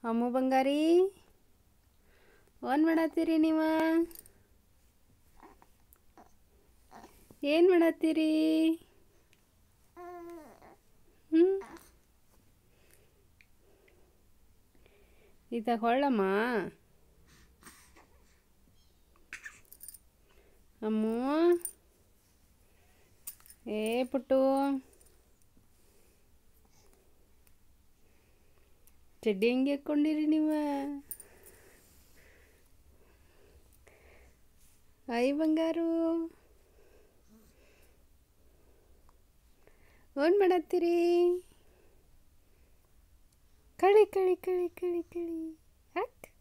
ಅಮ್ಮು ಬಂಗಾರಿ ಏನು ಮಾಡತ್ತೀರಿ ನೀವ ಏನು ಮಾಡತ್ತೀರಿ ಹ್ಞೂ ಈತ ಕೊಳ್ಳಮ್ಮ ಅಮ್ಮು ಏ ಪುಟ್ಟು ಚಡ್ಡಿ ಹೆಂಗೆ ಹಾಕ್ಕೊಂಡಿರಿ ನೀವು ಐ ಬಂಗಾರು ಏನು ಮಾಡತ್ತೀರಿ ಕಳಿ ಕಳಿ ಕಳಿ ಕಳಿ ಕಳಿ ಹಾಕ್